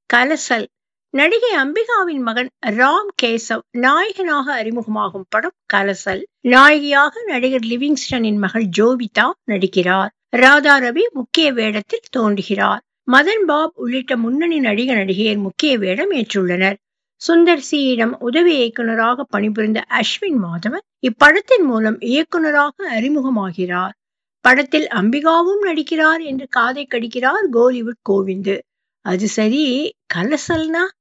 கலசல் நடிகை அம்பிகாவின் மகன் ராம் கேசவ் நாயகனாக அறிமுகமாகும் படம் கலசல் நாயகியாக நடிகர் லிவிங்ஸ்டனின் மகள் ஜோவிதா நடிக்கிறார் ராதா ரவி முக்கிய வேடத்தில் தோன்றுகிறார் மதன் பாப் உள்ளிட்ட முன்னணி நடிக நடிகையர் முக்கிய வேடம் ஏற்றுள்ளனர் சுந்தர் சியிடம் உதவி இயக்குநராக பணிபுரிந்த அஸ்வின் மாதவன் இப்படத்தின் மூலம் இயக்குநராக அறிமுகமாகிறார் படத்தில் அம்பிகாவும் நடிக்கிறார் என்று காதை கடிக்கிறார் கோலிவுட் கோவிந்து அது சரி கலசல்னா